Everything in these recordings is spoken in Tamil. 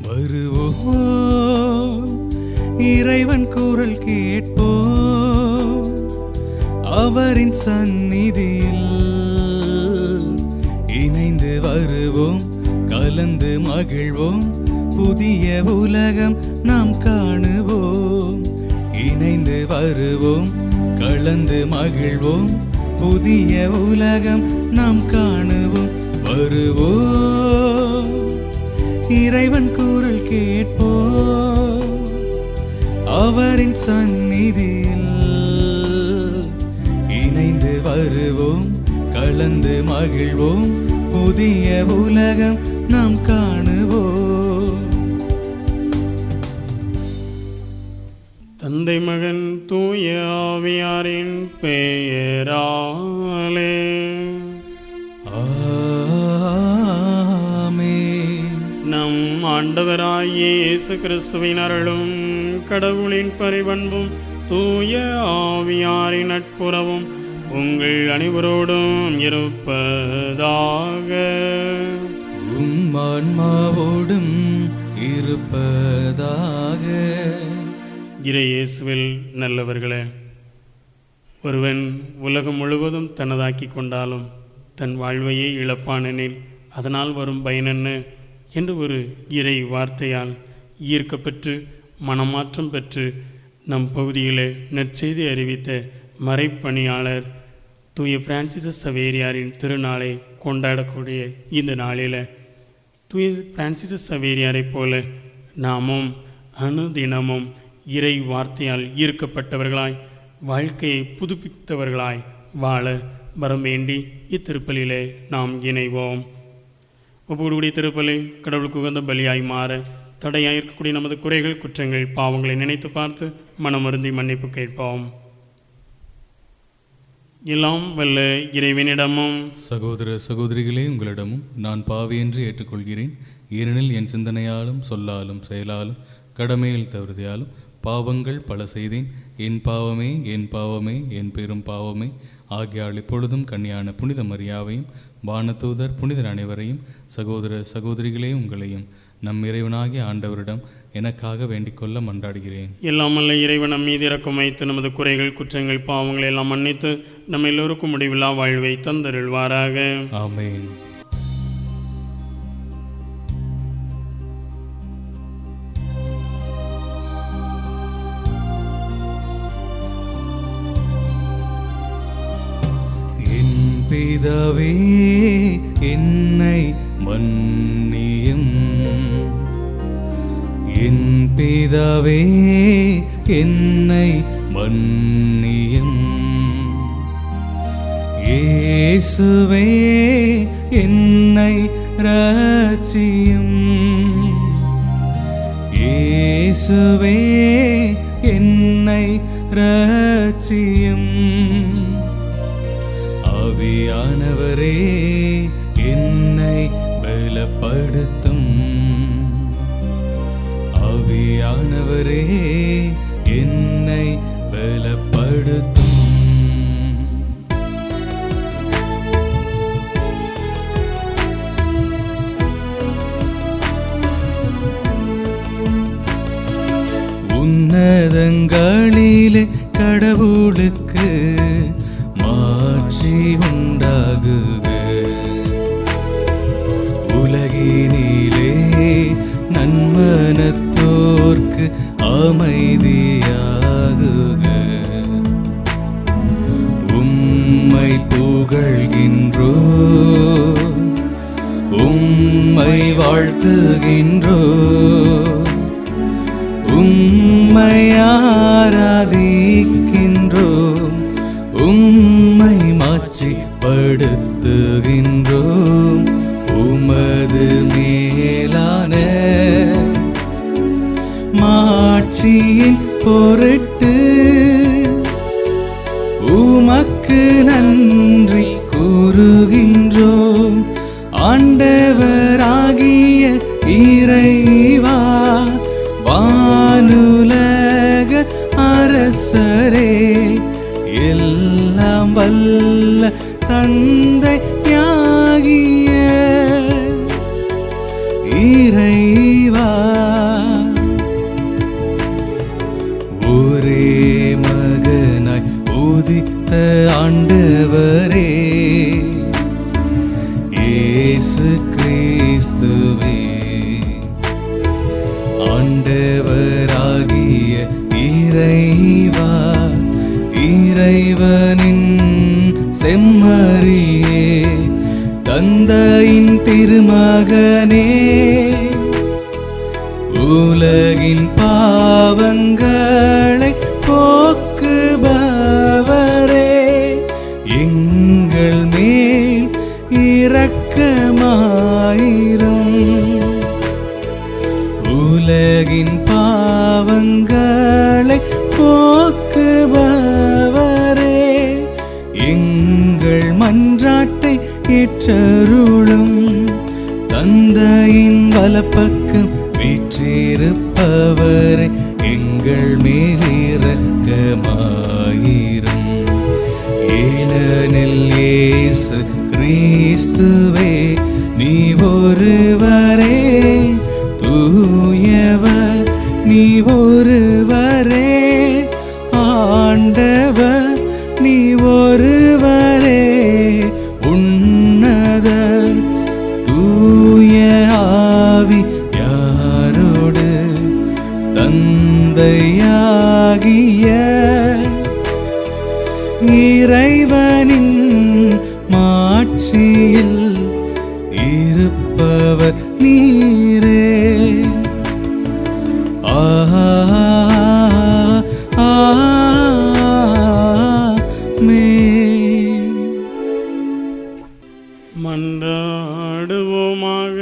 வருவோம் இறைவன் குரல் கேட்போம் அவரின் சந்நிதியில் இணைந்து வருவோம் கலந்து மகிழ்வோம் புதிய உலகம் நாம் காணுவோம் இணைந்து வருவோம் கலந்து மகிழ்வோம் புதிய உலகம் நாம் காணுவோம் வருவோம் இறைவன் குரல் கேட்போம் அவரின் சந்நிதியில் இணைந்து வருவோம் கலந்து மகிழ்வோம் புதிய உலகம் நாம் காணுவோம் தந்தை மகன் தூய ஆவியாரின் பெயராலே ஆமென். நம் ஆண்டவராகிய இயேசு கிறிஸ்துவின் அருளும் கடவுளின் பரிபண்பும் தூய ஆவியாரின் நட்புறவும் உங்கள் அனைவரோடும் இருப்பதாக உம் ஆன்மாவோடும் இருப்பதாக இறை இயேசுவில் நல்லவர்களே ஒருவன் உலகம் முழுவதும் தனதாக்கி கொண்டாலும் தன் வாழ்வையே இழப்பானெனில் அதனால் வரும் பயனென்ன என்று ஒரு இறை வார்த்தையால் ஈர்க்கப்பெற்று மனமாற்றம் பெற்று நம் பகுதியிலே நற்செய்தி அறிவித்த மறைப்பணியாளர் தூய பிரான்சிசஸ் சவேரியாரின் திருநாளை கொண்டாடக்கூடிய இந்த நாளில் தூய பிரான்சிசஸ் சவேரியாரைப் போல நாமும் அனுதினமும் இறை வார்த்தையால் ஈர்க்கப்பட்டவர்களாய் வாழ்க்கையை புதுப்பித்தவர்களாய் வாழ வரம் வேண்டி இத்திருப்பலிலே நாம் இணைவோம் ஒவ்வொருடைய திருப்பலி கடவுளுக்கு உகந்த பலியாய் மாற தடையாய் இருக்கக்கூடிய நமது குறைகள் குற்றங்கள் பாவங்களை நினைத்து பார்த்து மனமருந்தி மன்னிப்பு கேட்போம் எல்லாம் வல்ல இறைவனிடமும் சகோதர சகோதரிகளே உங்களிடமும் நான் பாவி என்று ஏற்றுக்கொள்கிறேன் ஏனெனில் என் சிந்தனையாலும் சொல்லாலும் செயலாலும் கடமையில் தவறுதையாலும் பாவங்கள் பல செய்தேன் என் பாவமே என் பாவமே என் பெரும் பாவமே ஆகியால் இப்பொழுதும் கன்னியான புனித மரியாவையும் வானதூதர் புனிதர் அனைவரையும் சகோதர சகோதரிகளே உங்களையும் நம் இறைவனாகிய ஆண்டவரிடம் எனக்காக வேண்டிக்கொள்ள மன்றாடுகிறேன் எல்லாம் அல்ல இறைவன் நம் மீது இறக்கம் வைத்து நமது குறைகள் குற்றங்கள் பாவங்களை எல்லாம் மன்னித்து நம்ம எல்லோருக்கும் முடிவில்லா வாழ்வை தந்தருள்வாராக ஆமென் என் பிதாவே என்னை மன்னியும் என் பிதாவே என்னை மன்னியும் இயேசுவே என்னை ரட்சியும் இயேசுவே என்னை ரட்சியும் ஆவியானவரே என்னை பலப்படுத்தும் ஆவியானவரே என்னை பலப்படுத்தும் உன்னதங்களிலே கடவுளுக்கு மாட்சி உண்டாகுக உலகினிலே நன்மனத்தோர்க்கு அமைதியாகுக உம்மை புகழ்கின்றோ உம்மை வாழ்த்துகின்றோ உம்மை ஆராதிக்கின்றோம் உம்மை மாட்சிப்படுத்துகின்றோம் உமது மேலான மாட்சியின் பொருட்டு உமக்கு நன்றி கூறுகின்றோம் ஆண்டவராகிய இறைவா வானுலக அரசரே எல்லாம் வல்ல தந்தையாகிய இறைவா உதித்த ஆண்டவரே இயேசு கிறிஸ்துவே ஆண்டவராகிய இறைவா இறைவனின் செம்மறியே தந்தையின் திருமகனே உலகின் பாவங்களை போக்குபவரே எங்கள் மேல் இரக்கமாயிரும் உலகின் பாவங்களை போக்குபவரே எங்கள் மன்றாட்டை ஏற்றருளும் தந்தையின் வலப்பக்கம் வீற்றிருப்பவரே எங்கள் மேலிரக்கமாயிரும் ஏனெனில் இயேசு கிறிஸ்துவே நீ ஒருவரே தூயவர் நீ ஒருவரே ஆண்டவர் நீ ஒருவரே உன்னத தூய ஆவி யாரோடு தந்தையாகிய இறைவனின் மாட்சியில் இருப்பவர் நீரே ஆஹா ஆமென். மன்றாடுவோமாக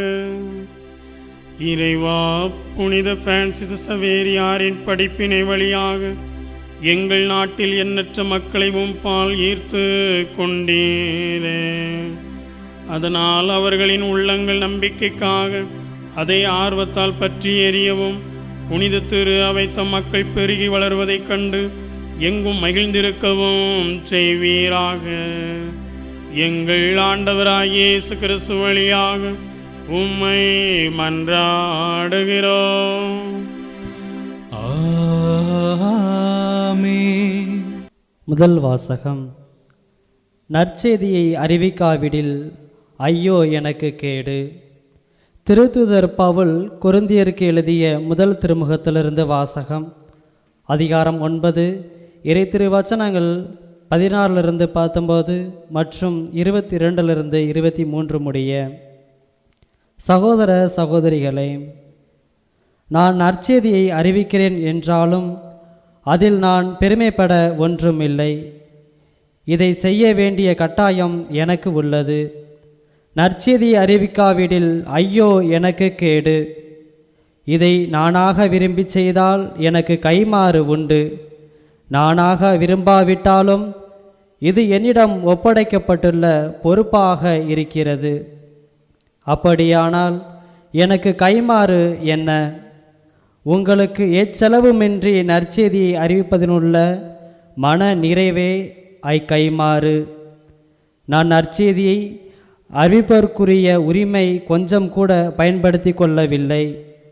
இறைவா புனித பிரான்சிஸ் சவேரியாரின் படிப்பினை வழியாக எங்கள் நாட்டில் எண்ணற்ற மக்களை உம்பால் ஈர்த்து கொண்டீரே அதனால் அவர்களின் உள்ளங்கள் நம்பிக்கைக்காக அதை ஆர்வத்தால் பற்றி எறியவும் புனித திரு அவை தம் மக்கள் பெருகி வளர்வதைக் கண்டு எங்கும் மகிழ்ந்திருக்கவும் செய்வீராக எங்கள் ஆண்டவராகிய இயேசு கிறிஸ்து வழியாக உம்மை மன்றாடுகிறோம் ஆமென். முதல் வாசகம் நற்செய்தியை அறிவிக்காவிடில் ஐயோ எனக்கு கேடு திருத்துதர் பவுல் கொருந்தியருக்கு எழுதிய முதல் திருமுகத்திலிருந்து வாசகம் அதிகாரம் ஒன்பது இறை திருவச்சனங்கள் பதினாறிலிருந்து பத்தொம்போது மற்றும் இருபத்தி இரண்டிலிருந்து இருபத்தி மூன்று முடிய சகோதர சகோதரிகளே நான் நற்செய்தியை அறிவிக்கிறேன் என்றாலும் அதில் நான் பெருமைப்பட ஒன்றும் இல்லை இதை செய்ய வேண்டிய கட்டாயம் எனக்கு உள்ளது நற்செய்தியை அறிவிக்காவிடில் ஐயோ எனக்கு கேடு இதை நானாக விரும்பி செய்தால் எனக்கு கைமாறு உண்டு நானாக விரும்பாவிட்டாலும் இது என்னிடம் ஒப்படைக்கப்பட்டுள்ள பொறுப்பாக இருக்கிறது அப்படியானால் எனக்கு கைமாறு என்ன உங்களுக்கு எச்செலவுமின்றி நற்செய்தியை அறிவிப்பதனுள்ள மன நிறைவே ஐ கைமாறு நான் நற்செய்தியை அறிவிப்பதற்குரிய உரிமை கொஞ்சம் கூட பயன்படுத்தி கொள்ளவில்லை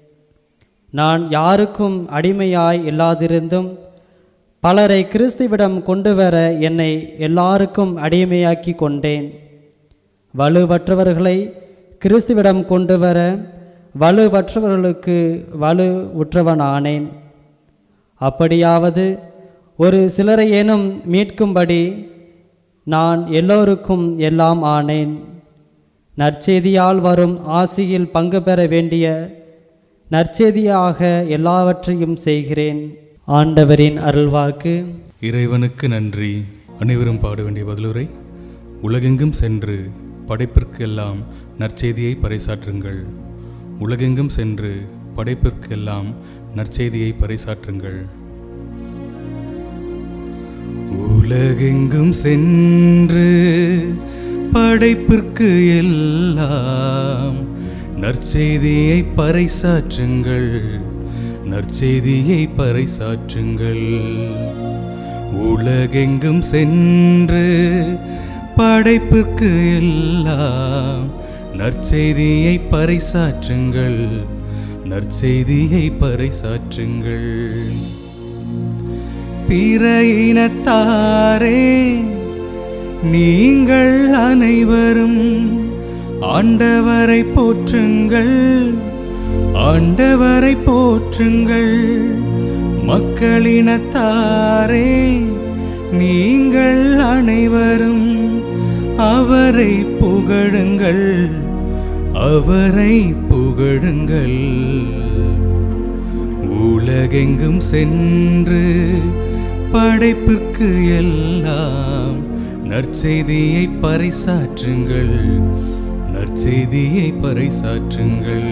நான் யாருக்கும் அடிமையாய் இல்லாதிருந்தும் பலரை கிறிஸ்துவிடம் கொண்டு வர என்னை எல்லாருக்கும் அடிமையாக்கி கொண்டேன் வலுவற்றவர்களை கிறிஸ்துவிடம் கொண்டு வர வலுவற்றவர்களுக்கு வலு உற்றவனானேன் அப்படியாவது ஒரு சிலரையேனும் மீட்கும்படி நான் எல்லோருக்கும் எல்லாம் ஆனேன் நற்செய்தியால் வரும் ஆசியில் பங்கு பெற வேண்டிய நற்செய்தியாக எல்லாவற்றையும் செய்கிறேன் ஆண்டவரின் அருள்வாக்கு இறைவனுக்கு நன்றி அனைவரும் பாட வேண்டிய பதிலுரை உலகெங்கும் சென்று படைப்பிற்கெல்லாம் நற்செய்தியை பறைசாற்றுங்கள் உலகெங்கும் சென்று படைப்பிற்கெல்லாம் நற்செய்தியை பறைசாற்றுங்கள் உலகெங்கும் சென்று படைப்பிற்கு எல்லாம் நற்செய்தியை பறைசாற்றுங்கள் நற்செய்தியை பறைசாற்றுங்கள் உலகெங்கும் சென்று படைப்பிற்கு எல்லாம் நற்செய்தியை பறைசாற்றுங்கள் நற்செய்தியை பறைசாற்றுங்கள் பிற இனத்தாரே நீங்கள் அனைவரும் ஆண்டவரை போற்றுங்கள் ஆண்டவரை போற்றுங்கள் மக்களினத்தாரே நீங்கள் அனைவரும் அவரை புகழுங்கள் அவரை புகழுங்கள் உலகெங்கும் சென்று படைப்பிற்கு எல்லாம் நற்செய்தியை பறைசாற்றுங்கள் நற்செய்தியை பறைசாற்றுங்கள்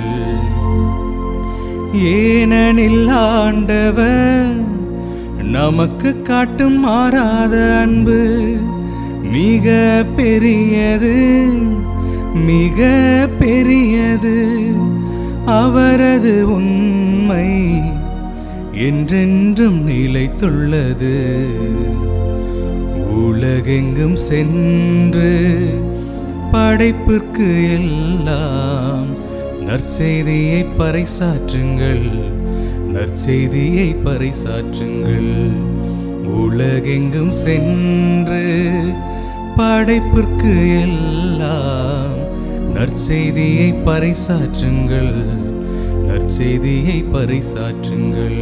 ஏனெனில் ஆண்டவர் நமக்கு காட்டும் மாறாத அன்பு மிக பெரியது மிக பெரியது அவரது உண்மை என்றென்றும் நிலைத்துள்ளது உலகெங்கும் சென்று படைப்பிற்கு எல்லாம் நற்செய்தியை பறைசாற்றுங்கள் நற்செய்தியை பறைசாற்றுங்கள் உலகெங்கும் சென்று படைப்பிற்கு எல்லாம் நற்செய்தியை பறைசாற்றுங்கள் நற்செய்தியை பறைசாற்றுங்கள்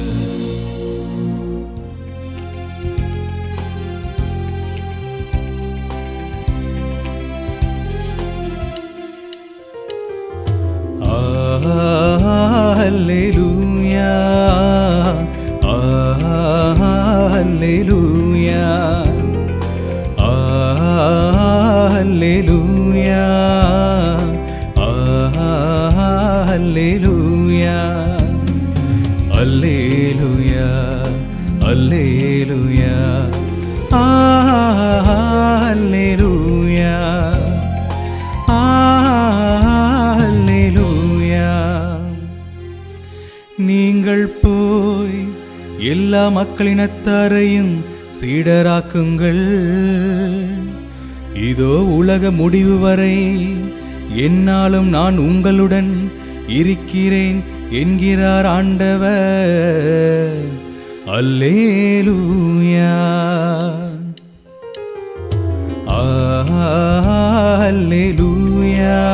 Alleluia. Alleluia. Alleluia. Alleluia. Alleluia. Alleluia. Alleluia. அல்லேலூயா நீங்கள் போய் எல்லா மக்களினத்தாரையும் சீடராக்குங்கள் இதோ உலக முடிவு வரை என்னாலும் நான் உங்களுடன் இருக்கிறேன் என்கிறார் ஆண்டவர் அல்லேலூயா Alleluia.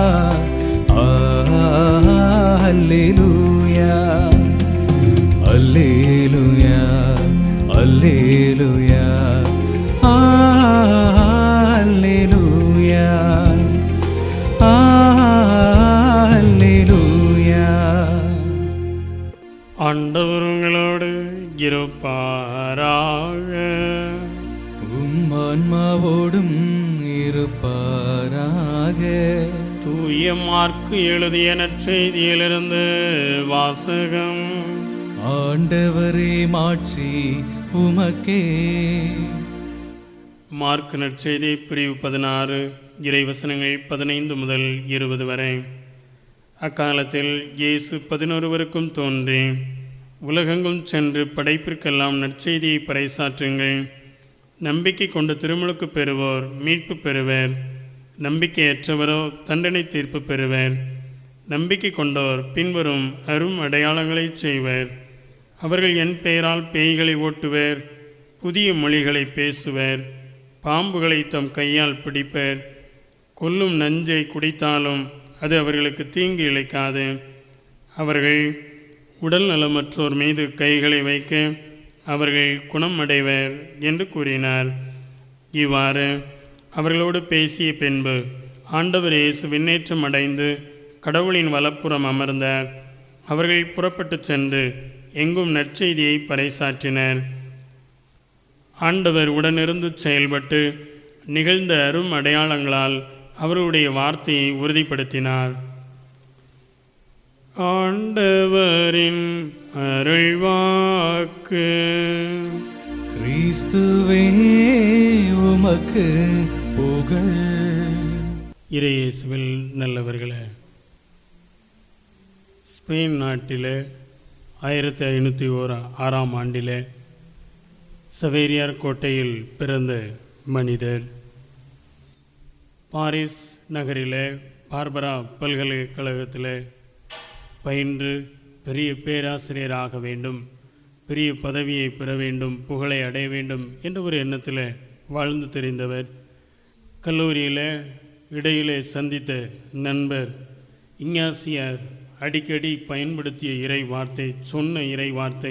Alleluia. Alleluia. Alleluia. Alleluia. Alleluia. ஆண்டவர் உங்களோடு இருப்பாராக உம் ஆன்மாவோடும் இருப்பாராக தூய மார்க்கு எழுதிய நற்செய்தியிலிருந்து வாசகம் ஆண்டவரே மாட்சி உமக்கே மார்க் நற்செய்தி பிரிவு பதினாறு இறைவசனங்கள் பதினைந்து முதல் இருபது வரை அக்காலத்தில் இயேசு பதினொருவருக்கும் தோன்றி உலகெங்கும் சென்று படைப்பிற்கெல்லாம் நற்செய்தியை பறைசாற்றுங்கள் நம்பிக்கை கொண்டு திருமுழுக்கு பெறுவோர் மீட்பு பெறுவர் நம்பிக்கையற்றவரோ தண்டனை தீர்ப்பு பெறுவர் நம்பிக்கை கொண்டோர் பின்வரும் அரும் அடையாளங்களைச் செய்வர் அவர்கள் என் பெயரால் பேய்களை ஓட்டுவர் புதிய மொழிகளை பேசுவர் பாம்புகளை தம் கையால் பிடிப்பர் கொல்லும் நஞ்சை குடித்தாலும் அது அவர்களுக்கு தீங்கு இழைக்காது அவர்கள் உடல் நலமற்றோர் மீது கைகளை வைக்க அவர்கள் குணம் அடைவர் என்று கூறினார் இவ்வாறு அவர்களோடு பேசிய பின்பு ஆண்டவர் இயேசு விண்ணேற்றம் அடைந்து கடவுளின் வலப்புறம் அமர்ந்தார் அவர்கள் புறப்பட்டுச் சென்று எங்கும் நற்செய்தியை பறைசாற்றினர் ஆண்டவர் உடனிருந்து செயல்பட்டு நிகழ்ந்த அரும் அடையாளங்களால் அவருடைய வார்த்தையை உறுதிப்படுத்தினார் ஆண்டவரின் அருள்வாக்கு கிறிஸ்துவே உமக்கு புகழ் இறையேசுவில் நல்லவர்களே ஸ்பெயின் நாட்டில் ஆயிரத்தி ஐநூற்றி ஓர் ஆறாம் ஆண்டில் சவேரியார் கோட்டையில் பிறந்த மனிதர் பாரிஸ் நகரில் பார்பரா பல்கலைக்கழகத்தில் பயின்று பெரிய பேராசிரியராக வேண்டும் பெரிய பதவியை பெற வேண்டும் புகழை அடைய வேண்டும் என்ற ஒரு எண்ணத்தில் வாழ்ந்து தெரிந்தவர் கல்லூரியில் இடையிலே சந்தித்த நண்பர் இஞ்ஞாசியார் அடிக்கடி பயன்படுத்திய இறை வார்த்தை சொன்ன இறை வார்த்தை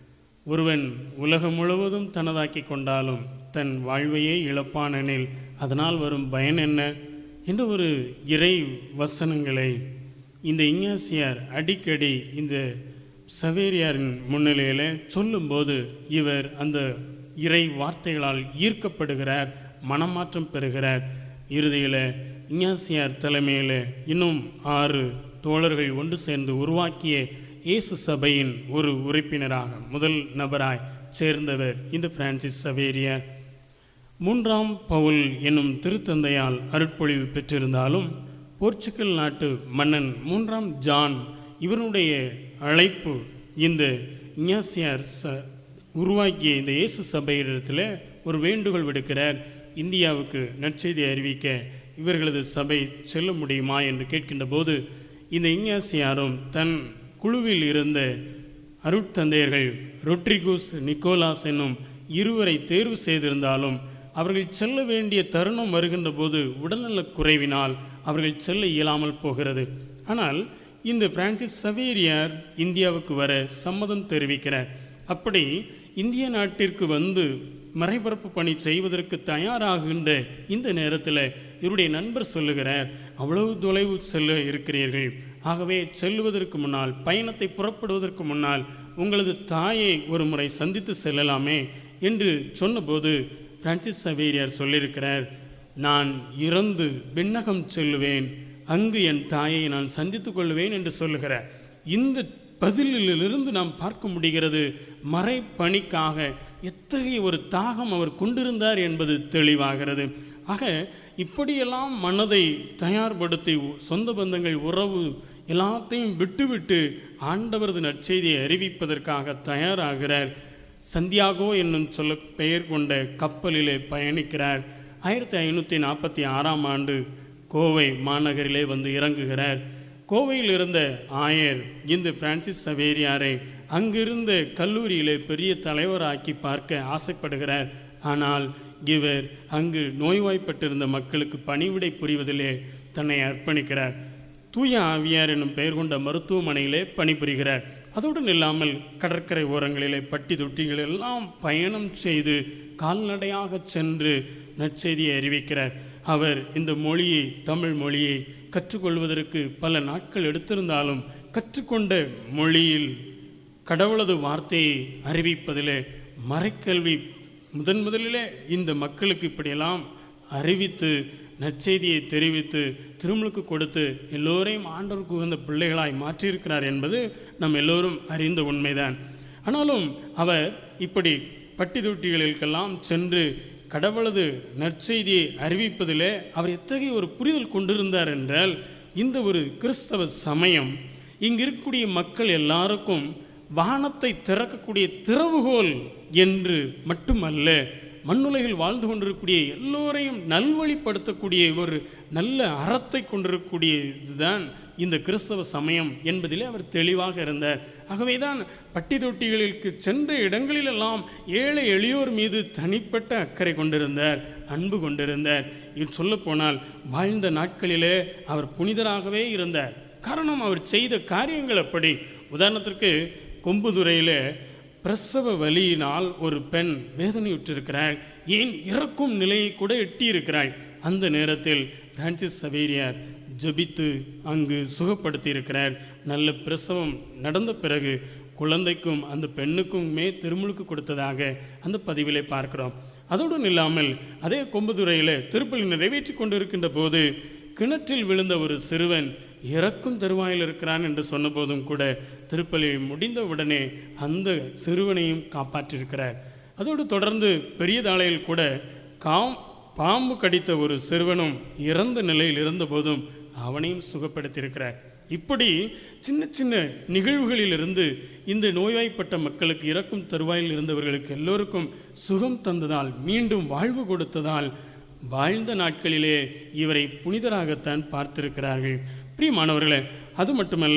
ஒருவன் உலகம் முழுவதும் தனதாக்கி கொண்டாலும் தன் வாழ்வையே இழப்பானெனில் அதனால் வரும் பயன் என்ன என்ற ஒரு இறை வசனங்களை இந்த இஞ்ஞாசியார் அடிக்கடி இந்த சவேரியாரின் முன்னிலையில் சொல்லும்போது இவர் அந்த இறை வார்த்தைகளால் ஈர்க்கப்படுகிறார் மனமாற்றம் பெறுகிறார் இறுதியில் இஞ்ஞாசியார் தலைமையில் இன்னும் ஆறு தோழர்கள் ஒன்று சேர்ந்து உருவாக்கிய இயேசு சபையின் ஒரு உறுப்பினராக முதல் நபராய் சேர்ந்தவர் இந்த பிரான்சிஸ் சவேரியார் மூன்றாம் பவுல் என்னும் திருத்தந்தையால் அருட்பொழிவு பெற்றிருந்தாலும் போர்ச்சுகல் நாட்டு மன்னன் மூன்றாம் ஜான் இவருடைய அழைப்பு இந்த இஞ்ஞாசியார் ச உருவாக்கிய இந்த இயேசு சபையிடத்தில் ஒரு வேண்டுகோள் விடுக்கிறார் இந்தியாவுக்கு நற்செய்தி அறிவிக்க இவர்களது சபை செல்ல முடியுமா என்று கேட்கின்ற போது இந்த இஞ்ஞாசியாரும் தன் குழுவில் இருந்த அருட்தந்தையர்கள் ரொட்ரிகூஸ் நிக்கோலாஸ் என்னும் இருவரை தேர்வு செய்திருந்தாலும் அவர்கள் செல்ல வேண்டிய தருணம் வருகின்ற போது உடல்நலக் குறைவினால் அவர்கள் செல்ல இயலாமல் போகிறது ஆனால் இந்த பிரான்சிஸ் சவேரியார் இந்தியாவுக்கு வர சம்மதம் தெரிவிக்கிறார் அப்படி இந்திய நாட்டிற்கு வந்து மறைபரப்பு பணி செய்வதற்கு தயாராகின்ற இந்த நேரத்தில் இவருடைய நண்பர் சொல்லுகிறார் அவ்வளவு தொலைவு செல்ல இருக்கிறீர்கள் ஆகவே செல்லுவதற்கு முன்னால் பயணத்தை புறப்படுவதற்கு முன்னால் உங்களது தாயை ஒரு முறை சந்தித்து செல்லலாமே என்று சொன்னபோது பிரான்சிஸ் சவேரியார் சொல்லியிருக்கிறார் நான் இறந்து விண்ணகம் செல்லுவேன் அங்கு என் தாயை நான் சந்தித்துக் கொள்வேன் என்று சொல்லுகிறார் இந்த பதிலிலிருந்து நாம் பார்க்க முடிகிறது மறைப்பணிக்காக எத்தகைய ஒரு தாகம் அவர் கொண்டிருந்தார் என்பது தெளிவாகிறது ஆக இப்படியெல்லாம் மனதை தயார்படுத்தி சொந்த பந்தங்கள் உறவு எல்லாத்தையும் விட்டுவிட்டு ஆண்டவரது நற்செய்தியை அறிவிப்பதற்காக தயாராகிறார் சந்தியாகோ என்னும் சொல்ல பெயர் கொண்ட கப்பலிலே பயணிக்கிறார் ஆயிரத்தி ஐநூற்றி நாற்பத்தி ஆறாம் ஆண்டு கோவை மாநகரிலே வந்து இறங்குகிறார் கோவையில் இருந்த ஆயர் இந்த பிரான்சிஸ் சவேரியாரை அங்கிருந்த கல்லூரியிலே பெரிய தலைவராக்கி பார்க்க ஆசைப்படுகிறார் ஆனால் இவர் அங்கு நோய்வாய்ப்பட்டிருந்த மக்களுக்கு பணிவிடை புரிவதிலே தன்னை அர்ப்பணிக்கிறார் தூய ஆவியார் என்னும் பெயர் கொண்ட மருத்துவமனையிலே பணிபுரிகிறார் அதோடு இல்லாமல் கடற்கரை ஓரங்களிலே பட்டி தொட்டிகள் எல்லாம் பயணம் செய்து கால்நடையாக சென்று நற்செய்தியை அறிவிக்கிறார் அவர் இந்த மொழியை தமிழ் மொழியை கற்றுக்கொள்வதற்கு பல நாட்கள் எடுத்திருந்தாலும் கற்றுக்கொண்ட மொழியில் கடவுளது வார்த்தையை அறிவிப்பதிலே மறைக்கல்வி முதன் முதலிலே இந்த மக்களுக்கு இப்படியெல்லாம் அறிவித்து நற்செய்தியை தெரிவித்து திருமுழுக்கு கொடுத்து எல்லோரையும் ஆண்டவருக்கு உகந்த பிள்ளைகளாய் மாற்றியிருக்கிறார் என்பது நம் எல்லோரும் அறிந்த உண்மைதான் ஆனாலும் அவர் இப்படி பட்டி தொட்டிகளுக்கெல்லாம் சென்று கடவுளது நற்செய்தியை அறிவிப்பதிலே அவர் எத்தகைய ஒரு புரிதல் கொண்டிருந்தார் என்றால் இந்த ஒரு கிறிஸ்தவ சமயம் இங்கு இருக்கக்கூடிய மக்கள் எல்லாருக்கும் வானத்தை திறக்கக்கூடிய திறவுகோல் என்று மட்டுமல்ல மண்ணுலகில் வாழ்ந்து கொண்டிருக்கக்கூடிய எல்லோரையும் நல்வழிப்படுத்தக்கூடிய ஒரு நல்ல அறத்தை கொண்டிருக்கக்கூடிய இதுதான் இந்த கிறிஸ்தவ சமயம் என்பதிலே அவர் தெளிவாக இருந்தார் ஆகவேதான் பட்டி தொட்டிகளுக்கு சென்ற இடங்களிலெல்லாம் ஏழை எளியோர் மீது தனிப்பட்ட அக்கறை கொண்டிருந்தார் அன்பு கொண்டிருந்தார் இது சொல்லப்போனால் வாழ்ந்த நாட்களிலே அவர் புனிதராகவே இருந்தார் காரணம் அவர் செய்த காரியங்கள் அப்படி உதாரணத்திற்கு கொம்புதுறையில் பிரசவ வலியினால் ஒரு பெண் வேதனையுற்றிருக்கிறாள் ஏன் இறக்கும் நிலையை கூட எட்டியிருக்கிறாள் அந்த நேரத்தில் பிரான்சிஸ் சவேரியார் ஜபித்து அங்கு சுகப்படுத்தி இருக்கிறார் நல்ல பிரசவம் நடந்த பிறகு குழந்தைக்கும் அந்த பெண்ணுக்குமே திருமுழுக்கு கொடுத்ததாக அந்த பதிவிலே பார்க்கிறோம் அதோடு இல்லாமல் அதே கொம்புதுறையில் திருப்பலி நிறைவேற்றி கொண்டிருக்கின்ற போது கிணற்றில் விழுந்த ஒரு சிறுவன் இறக்கும் தருவாயில் இருக்கிறான் என்று சொன்னபோதும் கூட திருப்பலி முடிந்த உடனே அந்த சிறுவனையும் காப்பாற்றியிருக்கிறார் அதோடு தொடர்ந்து பெரியதாளையில் கூட காம் பாம்பு கடித்த ஒரு சிறுவனும் இறந்த நிலையில் இருந்தபோதும் அவனையும் சுகப்படுத்தியிருக்கிறார் இப்படி சின்ன சின்ன நிகழ்வுகளிலிருந்து இந்த நோய்வாய்ப்பட்ட மக்களுக்கு இறக்கும் தருவாயில் இருந்தவர்களுக்கு எல்லோருக்கும் சுகம் தந்ததால் மீண்டும் வாழ்வு கொடுத்ததால் வாழ்ந்த நாட்களிலே இவரை புனிதராகத்தான் பார்த்திருக்கிறார்கள் பிரியமானவர்களே அது மட்டுமல்ல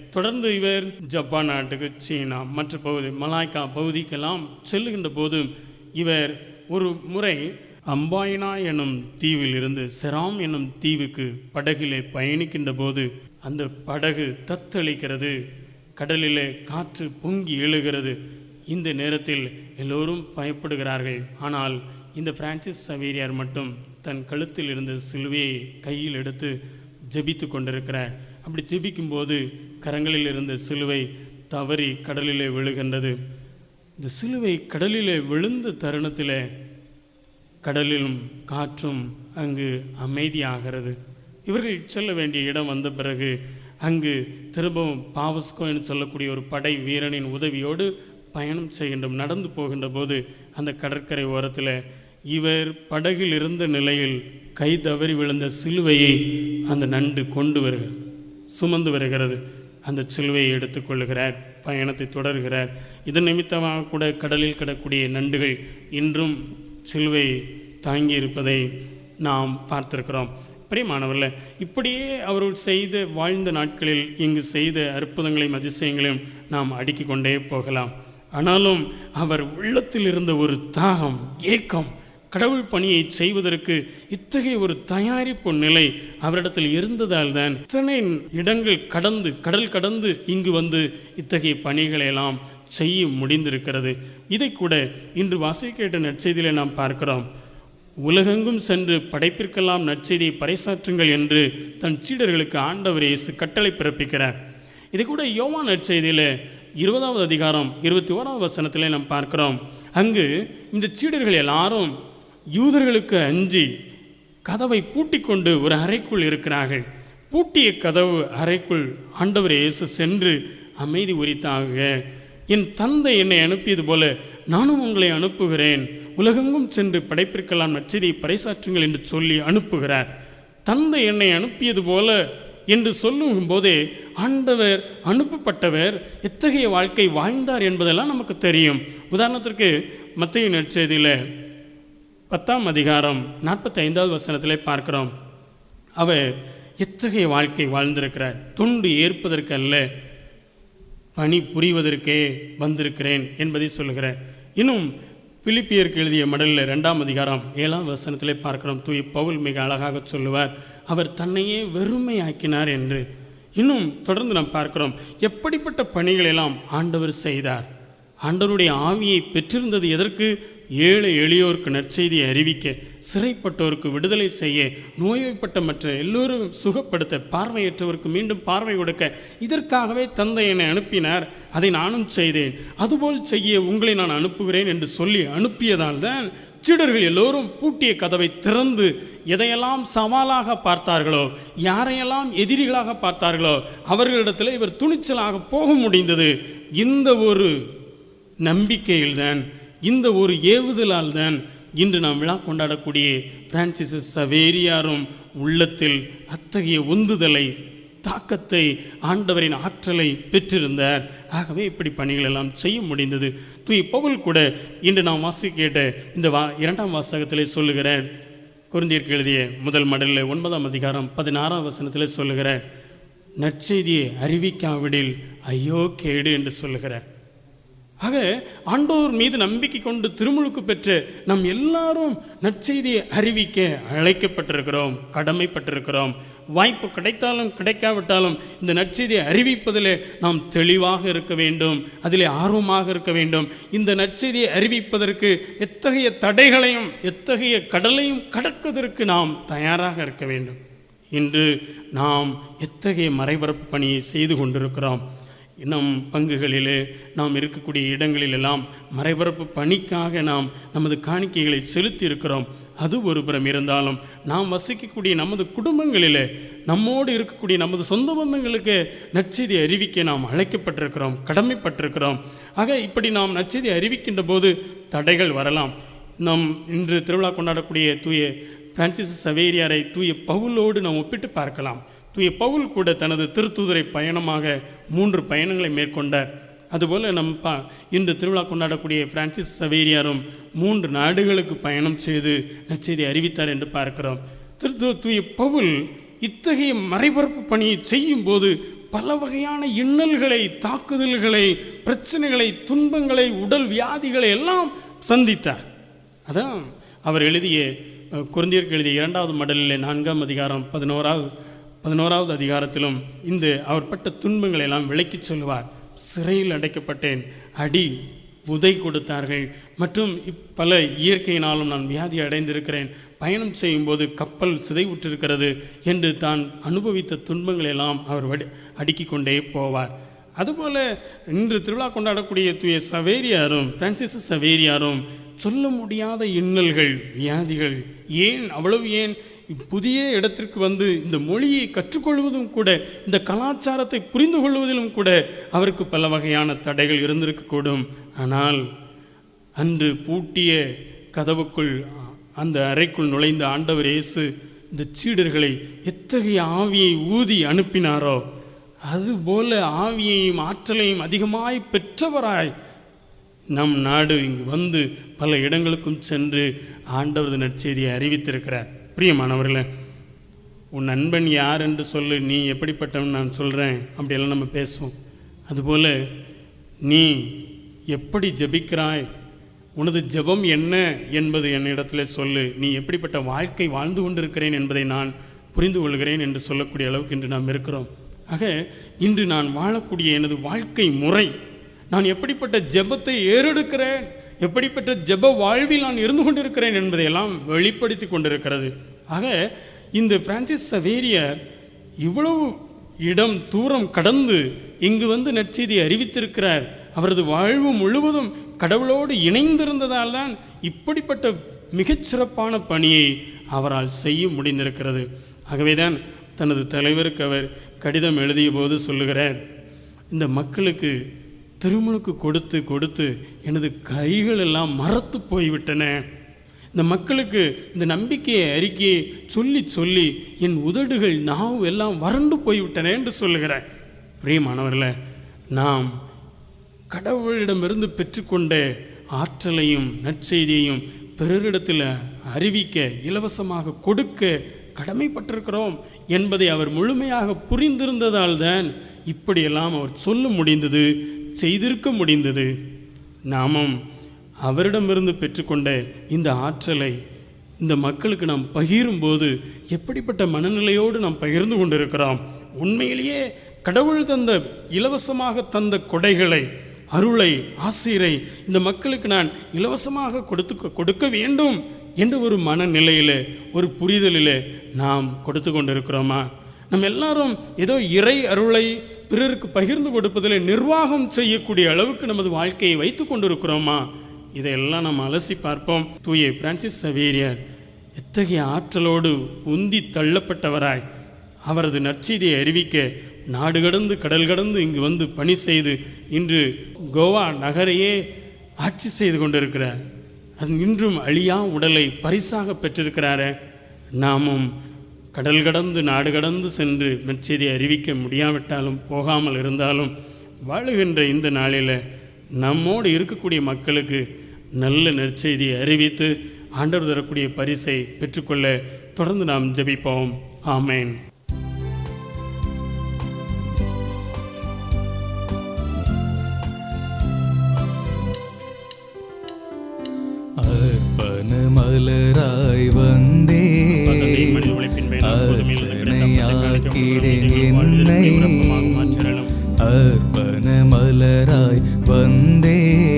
தொடர்ந்து இவர் ஜப்பான் நாட்டுக்கு சீனா மற்ற பகுதி மலாய்க்கா பகுதிக்கெல்லாம் செல்லுகின்ற போது இவர் ஒரு முறை அம்பாயினா எனும் தீவில் இருந்து செராம் எனும் தீவுக்கு படகிலே பயணிக்கின்ற போது அந்த படகு தத்தளிக்கிறது கடலிலே காற்று பொங்கி எழுகிறது இந்த நேரத்தில் எல்லோரும் பயப்படுகிறார்கள் ஆனால் இந்த பிரான்சிஸ் சவேரியார் மட்டும் தன் கழுத்தில் இருந்த சிலுவையை கையில் எடுத்து ஜெபித்து கொண்டிருக்கிறார் அப்படி ஜெபிக்கும்போது கரங்களில் இருந்த சிலுவை தவறி கடலிலே விழுகின்றது இந்த சிலுவை கடலிலே விழுந்த தருணத்திலே கடலிலும் காற்றும் அங்கு அமைதியாகிறது இவர்கள் செல்ல வேண்டிய இடம் வந்த பிறகு அங்கு திரும்பவும் பாவஸ்கோ என்று சொல்லக்கூடிய ஒரு படை வீரனின் உதவியோடு பயணம் செய்கின்றோம் நடந்து போகின்ற போது அந்த கடற்கரை ஓரத்தில் இவர் படகில் இருந்த நிலையில் கை தவறி விழுந்த சிலுவையை அந்த நண்டு கொண்டு வருகிறது சுமந்து வருகிறது அந்த சிலுவையை எடுத்துக்கொள்ளுகிறார் பயணத்தை தொடர்கிறார் இதன் நிமித்தமாக கூட கடலில் கிடக்கூடிய நண்டுகள் இன்றும் சிலுவை தாங்கி இருப்பதை நாம் பார்த்திருக்கிறோம் பிரியமானவர்களே இப்படியே அவர்கள் செய்த வாழ்ந்த நாட்களில் இங்கு செய்த அற்புதங்களையும் அதிசயங்களையும் நாம் அடுக்கிக் கொண்டே போகலாம் ஆனாலும் அவர் உள்ளத்தில் இருந்த ஒரு தாகம் ஏக்கம் கடவுள் பணியை செய்வதற்கு இத்தகைய ஒரு தயாரிப்பு நிலை அவரிடத்தில் இருந்ததால் தான் இத்தனை இடங்கள் கடந்து கடல் கடந்து இங்கு வந்து இத்தகைய பணிகளை எல்லாம் செய்ய முடிந்திருக்கிறது இதை கூட இன்று வாசிக்கேட்ட நற்செய்தியிலே நாம் பார்க்கிறோம் உலகெங்கும் சென்று படைப்பிற்கெல்லாம் நற்செய்தியை பறைசாற்றுங்கள் என்று தன் சீடர்களுக்கு ஆண்டவர் இயேசு கட்டளை பிறப்பிக்கிறார் இது கூட யோவா நற்செய்தியில் இருபதாவது அதிகாரம் இருபத்தி ஓராவது வசனத்திலே நாம் பார்க்கிறோம் அங்கு இந்த சீடர்கள் எல்லாரும் யூதர்களுக்கு அஞ்சி கதவை பூட்டிக் கொண்டு ஒரு அறைக்குள் இருக்கிறார்கள் பூட்டிய கதவு அறைக்குள் ஆண்டவர் இயேசு சென்று அமைதி உரித்தாக என் தந்தை என்னை அனுப்பியது போல நானும் உங்களை அனுப்புகிறேன் உலகெங்கும் சென்று படைப்பிற்கெல்லாம் நச்சதியை பறைசாற்றுங்கள் என்று சொல்லி அனுப்புகிறார் தந்தை என்னை அனுப்பியது போல என்று சொல்லும் போதே ஆண்டவர் அனுப்பப்பட்டவர் எத்தகைய வாழ்க்கை வாழ்ந்தார் என்பதெல்லாம் நமக்கு தெரியும் உதாரணத்திற்கு மத்திய நற்செய்தியில் பத்தாம் அதிகாரம் நாற்பத்தி ஐந்தாவது வசனத்திலே பார்க்கிறோம் அவர் எத்தகைய வாழ்க்கை வாழ்ந்திருக்கிறார் தொண்டு ஏற்பதற்கு அல்ல பணி புரிவதற்கே வந்திருக்கிறேன் என்பதை சொல்லுகிறார் இன்னும் பிலிப்பியருக்கு எழுதிய மடலில் ரெண்டாம் அதிகாரம் ஏழாம் வசனத்திலே பார்க்கிறோம் தூய் பவுல் மிக அழகாக சொல்லுவார் அவர் தன்னையே வெறுமையாக்கினார் என்று இன்னும் தொடர்ந்து நாம் பார்க்கிறோம் எப்படிப்பட்ட பணிகளெல்லாம் ஆண்டவர் செய்தார் ஆண்டவருடைய ஆவியை பெற்றிருந்தது எதற்கு ஏழை எளியோருக்கு நற்செய்தியை அறிவிக்க சிறைப்பட்டோருக்கு விடுதலை செய்ய நோய்வாய்ப்பட்ட மற்ற எல்லோரும் சுகப்படுத்த பார்வையற்றவருக்கு மீண்டும் பார்வை கொடுக்க இதற்காகவே தந்தை என்னை அனுப்பினார் அதை நானும் செய்தேன் அதுபோல் செய்ய உங்களை நான் அனுப்புகிறேன் என்று சொல்லி அனுப்பியதால் தான் சீடர்கள் எல்லோரும் பூட்டிய கதவை திறந்து எதையெல்லாம் சவாலாக பார்த்தார்களோ யாரையெல்லாம் எதிரிகளாக பார்த்தார்களோ அவர்களிடத்தில் இவர் துணிச்சலாக போக முடிந்தது இந்த ஒரு நம்பிக்கையில்தான் இந்த ஒரு ஏவுதலால் தான் இன்று நாம் விழா கொண்டாடக்கூடிய பிரான்சிஸ் சவேரியாரும் உள்ளத்தில் அத்தகைய உந்துதலை தாக்கத்தை ஆண்டவரின் ஆற்றலை பெற்றிருந்தார் ஆகவே இப்படி பணிகள் எல்லாம் செய்ய முடிந்தது தூய் பவுல் கூட இன்று நாம் வாசி கேட்ட இந்த வா இரண்டாம் வாசகத்திலே சொல்லுகிறார் குருந்தியருக்கு எழுதிய முதல் மடலில் ஒன்பதாம் அதிகாரம் பதினாறாம் வசனத்திலே சொல்லுகிறார் நற்செய்தியை அறிவிக்காவிடில் ஐயோ கேடு என்று சொல்லுகிறார் ஆக ஆண்டோர் மீது நம்பிக்கை கொண்டு திருமுழுக்கு பெற்று நம் எல்லாரும் நற்செய்தியை அறிவிக்க அழைக்கப்பட்டிருக்கிறோம் கடமைப்பட்டிருக்கிறோம் வாய்ப்பு கிடைத்தாலும் கிடைக்காவிட்டாலும் இந்த நற்செய்தியை அறிவிப்பதிலே நாம் தெளிவாக இருக்க வேண்டும் அதிலே ஆர்வமாக இருக்க வேண்டும் இந்த நற்செய்தியை அறிவிப்பதற்கு எத்தகைய தடைகளையும் எத்தகைய கடலையும் கடக்குவதற்கு நாம் தயாராக இருக்க வேண்டும் இன்று நாம் எத்தகைய மறைபரப்பு பணியை செய்து கொண்டிருக்கிறோம் நம் பங்குகளிலே நாம் இருக்கக்கூடிய இடங்களிலெல்லாம் மறைபரப்பு பணிக்காக நாம் நமது காணிக்கைகளை செலுத்தி இருக்கிறோம் அது ஒரு புறம் இருந்தாலும் நாம் வசிக்கக்கூடிய நமது குடும்பங்களிலே நம்மோடு இருக்கக்கூடிய நமது சொந்த பந்தங்களுக்கு நற்செய்தி அறிவிக்க நாம் அழைக்கப்பட்டிருக்கிறோம் கடமைப்பட்டிருக்கிறோம் ஆக இப்படி நாம் நற்செய்தி அறிவிக்கின்ற போது தடைகள் வரலாம் நம் இன்று திருவிழா கொண்டாடக்கூடிய தூய பிரான்சிஸ் சவேரியாரை தூய பவுலோடு நாம் ஒப்பிட்டு பார்க்கலாம் தூய பவுல் கூட தனது திருத்தூதரை பயணமாக மூன்று பயணங்களை மேற்கொண்டார் அதுபோல் நம் பா இன்று திருவிழா கொண்டாடக்கூடிய பிரான்சிஸ் சவேரியாரும் மூன்று நாடுகளுக்கு பயணம் செய்து நற்செய்தி அறிவித்தார் என்று பார்க்கிறோம் திரு தூய பவுல் இத்தகைய மறைபரப்பு பணியை செய்யும் போது பல வகையான இன்னல்களை தாக்குதல்களை பிரச்சனைகளை துன்பங்களை உடல் வியாதிகளை எல்லாம் சந்தித்தார் அதான் அவர் எழுதிய அஹ், கொரிந்தியருக்கு எழுதிய இரண்டாவது மடலிலே நான்காம் அதிகாரம் பதினோராவது பதினோராவது அதிகாரத்திலும் இந்த அவர் பட்ட துன்பங்களை எல்லாம் விளக்கிச் சொல்லுவார் சிறையில் அடைக்கப்பட்டேன் அடி உதை கொடுத்தார்கள் மற்றும் இப் பல இயற்கையினாலும் நான் வியாதி அடைந்திருக்கிறேன் பயணம் செய்யும்போது கப்பல் சிதைவுற்றிருக்கிறது என்று தான் அனுபவித்த துன்பங்களை எல்லாம் அவர் வடி அடுக்கிக் கொண்டே போவார் அதுபோல இன்று திருவிழா கொண்டாடக்கூடிய தூய சவேரியாரும் பிரான்சிஸ் சவேரியாரும் சொல்ல முடியாத இன்னல்கள் வியாதிகள் ஏன் அவ்வளவு ஏன் புதிய இடத்திற்கு வந்து இந்த மொழியை கற்றுக்கொள்வதும் கூட இந்த கலாச்சாரத்தை புரிந்து கொள்வதிலும் கூட அவருக்கு பல வகையான தடைகள் இருந்திருக்கக்கூடும் ஆனால் அன்று பூட்டிய கதவுக்குள் அந்த அறைக்குள் நுழைந்த ஆண்டவர் இயேசு இந்த சீடர்களை எத்தகைய ஆவியை ஊதி அனுப்பினாரோ அதுபோல ஆவியையும் ஆற்றலையும் அதிகமாய் பெற்றவராய் நம் நாடு இங்கு வந்து பல இடங்களுக்கும் சென்று ஆண்டவரது நற்செய்தியை அறிவித்திருக்கிறார் பிரியமானவர்களே உன் நண்பன் யார் என்று சொல்லு நீ எப்படிப்பட்டவன் நான் சொல்கிறேன் அப்படியெல்லாம் நம்ம பேசுவோம் அதுபோல் நீ எப்படி ஜெபிக்கிறாய் உனது ஜெபம் என்ன என்பது என்னிடத்தில் சொல்லு நீ எப்படிப்பட்ட வாழ்க்கை வாழ்ந்து கொண்டிருக்கிறேன் என்பதை நான் புரிந்து கொள்கிறேன் என்று சொல்லக்கூடிய அளவுக்கு இன்று நாம் இருக்கிறோம் ஆக இன்று நான் வாழக்கூடிய எனது வாழ்க்கை முறை நான் எப்படிப்பட்ட ஜெபத்தை ஏறெடுக்கிறேன் எப்படிப்பட்ட ஜெப வாழ்வில் நான் இருந்து கொண்டிருக்கிறேன் என்பதையெல்லாம் வெளிப்படுத்தி கொண்டிருக்கிறது ஆக இந்த பிரான்சிஸ் சவேரியர் இவ்வளவு இடம் தூரம் கடந்து இங்கு வந்து நற்செய்தியை அறிவித்திருக்கிறார் அவரது வாழ்வு முழுவதும் கடவுளோடு இணைந்திருந்ததால் தான் இப்படிப்பட்ட மிகச்சிறப்பான பணியை அவரால் செய்ய முடிந்திருக்கிறது ஆகவேதான் தனது தலைவருக்கு அவர் கடிதம் எழுதிய போது சொல்லுகிறார் இந்த மக்களுக்கு திருமணுக்கு கொடுத்து கொடுத்து எனது கைகள் எல்லாம் மரத்து போய்விட்டன இந்த மக்களுக்கு இந்த நம்பிக்கையை அறிக்கையை சொல்லி சொல்லி என் உதடுகள் நாவு எல்லாம் வறண்டு போய்விட்டன என்று சொல்லுகிறேன் பிரியமானவர்களே நாம் கடவுளிடமிருந்து பெற்றுக்கொண்ட ஆற்றலையும் நற்செய்தியையும் பிறரிடத்தில் அறிவிக்க இலவசமாக கொடுக்க கடமைப்பட்டிருக்கிறோம் என்பதை அவர் முழுமையாக புரிந்திருந்ததால் தான் இப்படியெல்லாம் அவர் சொல்ல முடிந்தது செய்திருக்க முடிந்தது நாமும் அவரிடமிருந்து பெற்றுக்கொண்ட இந்த ஆற்றலை இந்த மக்களுக்கு நாம் பகிரும்போது எப்படிப்பட்ட மனநிலையோடு நாம் பகிர்ந்து கொண்டிருக்கிறோம் உண்மையிலேயே கடவுள் தந்த இலவசமாக தந்த கொடைகளை அருளை ஆசிரை இந்த மக்களுக்கு நான் இலவசமாக கொடுத்து கொடுக்க வேண்டும் என்ற ஒரு மனநிலையில் ஒரு புரிதலில் நாம் கொடுத்து கொண்டிருக்கிறோமா நம்ம எல்லாரும் ஏதோ இறை அருளை பிறருக்கு பகிர்ந்து கொடுப்பதில் நிர்வாகம் செய்யக்கூடிய அளவுக்கு நமது வாழ்க்கையை வைத்து கொண்டிருக்கிறோமா இதையெல்லாம் நாம் அலசி பார்ப்போம் தூய பிரான்சிஸ் சவேரியார் எத்தகைய ஆற்றலோடு உந்தி தள்ளப்பட்டவராய் அவரது நற்செய்தியை அறிவிக்க நாடு கடந்து கடல் கடந்து இங்கு வந்து பணி செய்து இன்று கோவா நகரையே ஆட்சி செய்து கொண்டிருக்கிறார் அது இன்றும் அழியா உடலை பரிசாக பெற்றிருக்கிறாரே நாமும் கடல் கடந்து நாடு கடந்து சென்று நற்செய்தியை அறிவிக்க முடியாவிட்டாலும் போகாமல் இருந்தாலும் வாழுகின்ற இந்த நாளில் நம்மோடு இருக்கக்கூடிய மக்களுக்கு நல்ல நற்செய்தியை அறிவித்து ஆண்டவர் தரக்கூடிய பரிசை பெற்றுக்கொள்ள தொடர்ந்து நாம் ஜெபிப்போம் ஆமேன் அர்ப்பண மலராய் வந்தே தந்தை, மனித உழைப்பின் மேல் எப்போதும் இருந்து கிடைத்த அப்பத்தை காணிக்க அர்ச்சனையாக்கிடேன் உமது வாழ்வில் என்னை உரப்பமாக மாற்றியருளும். அர்ப்பண மலராய் வந்தே